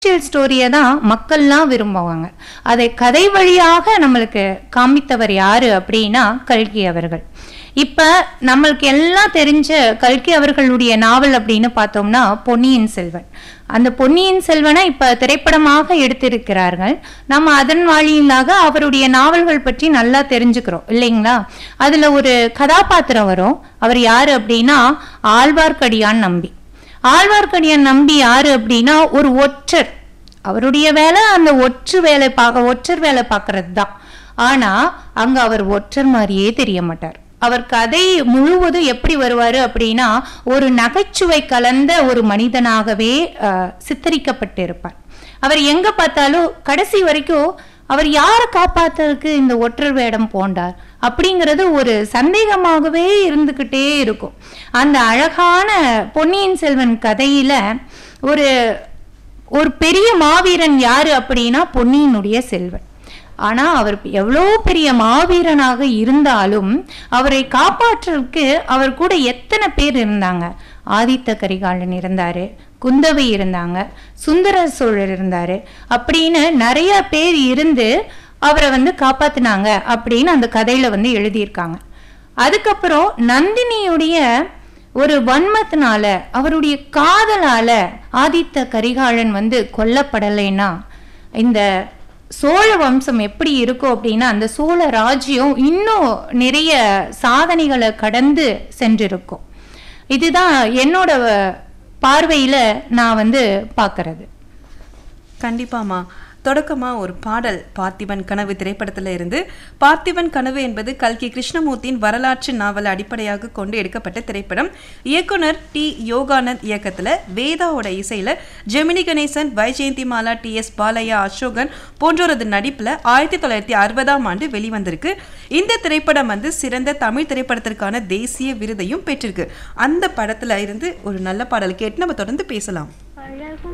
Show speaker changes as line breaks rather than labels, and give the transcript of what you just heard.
social ஸ்டோரியை தான் மக்கள்லாம் விரும்புவாங்க அதை கதை வழியாக நம்மளுக்கு காமித்தவர் யாரு அப்படின்னா கல்கி அவர்கள் இப்ப நம்மளுக்கு எல்லாம் தெரிஞ்ச கல்கி அவர்களுடைய நாவல் அப்படின்னு பார்த்தோம்னா பொன்னியின் செல்வன் அந்த பொன்னியின் செல்வனை இப்ப திரைப்படமாக எடுத்திருக்கிறார்கள் நம்ம அதன் வாயிலாக அவருடைய நாவல்கள் பற்றி நல்லா தெரிஞ்சுக்கிறோம் இல்லைங்களா அதுல ஒரு கதாபாத்திரம் வரும் அவர் யாரு அப்படின்னா ஆழ்வார்க்கடியான் நம்பி ஆழ்வார்க்கடியான் நம்பி யாரு அப்படின்னா ஒரு ஒற்றர் அவருடைய வேலை அந்த ஒற்று வேலை பார்க்க ஒற்றர் வேலை பார்க்கறது தான் ஆனா அங்க அவர் ஒற்றர் மாதிரியே தெரிய மாட்டார் அவர் கதை முழுவதும் எப்படி வருவாரு அப்படின்னா ஒரு நகைச்சுவை கலந்த ஒரு மனிதனாகவே அஹ், சித்தரிக்கப்பட்டிருப்பார் அவர் எங்க பார்த்தாலும் கடைசி வரைக்கும் அவர் யாரை காப்பாத்துறதுக்கு இந்த ஒற்றர் வேடம் போண்டார் அப்படிங்கிறது ஒரு சந்தேகமாகவே இருந்துக்கிட்டே இருக்கும் அந்த அழகான பொன்னியின் செல்வன் கதையில ஒரு ஒரு பெரிய மாவீரன் யாரு அப்படின்னா பொன்னியினுடைய செல்வன் ஆனா அவர் எவ்வளோ பெரிய மாவீரனாக இருந்தாலும் அவரை காப்பாற்றுறதுக்கு அவர் கூட எத்தனை பேர் இருந்தாங்க ஆதித்த கரிகாலன் இருந்தாரு குந்தவை இருந்தாங்க சுந்தர சோழர் இருந்தாரு அப்படின்னு நிறைய பேர் இருந்து அவரை வந்து காப்பாத்துனாங்க அப்படின்னு அந்த கதையில வந்து எழுதியிருக்காங்க அதுக்கப்புறம் நந்தினியுடைய ஒரு வன்மத்தினால அவருடைய காதலால ஆதித்த கரிகாலன் வந்து கொல்லப்படலைன்னா இந்த சோழ வம்சம் எப்படி இருக்கும் அப்படின்னா அந்த சோழ ராஜ்யம் இன்னும் நிறைய சாதனைகளை கடந்து சென்றிருக்கும் இதுதான் என்னோட பார்வையில நான் வந்து பார்க்கறது
கண்டிப்பாம்மா தொடக்கமா ஒரு பாடல் பார்த்திபன் கனவு திரைப்படத்துல இருந்து பார்த்திபன் கனவு என்பது கல்கி கிருஷ்ணமூர்த்தியின் வரலாற்று நாவலை அடிப்படையாக கொண்டு எடுக்கப்பட்ட திரைப்படம் இயக்குனர் டி யோகானந்த் இயக்கத்துல வேதாவோட இசையில Gemini Ganesan Vyjayanthimala T S Balaiah Asokan போன்றோரது நடிப்புல ஆயிரத்தி தொள்ளாயிரத்தி அறுபதாம் ஆண்டு வெளிவந்திருக்கு இந்த திரைப்படம் வந்து சிறந்த தமிழ் திரைப்படத்திற்கான தேசிய விருதையும் பெற்றிருக்கு அந்த படத்துல இருந்து ஒரு நல்ல பாடல் கேட்டு நம்ம தொடர்ந்து பேசலாம்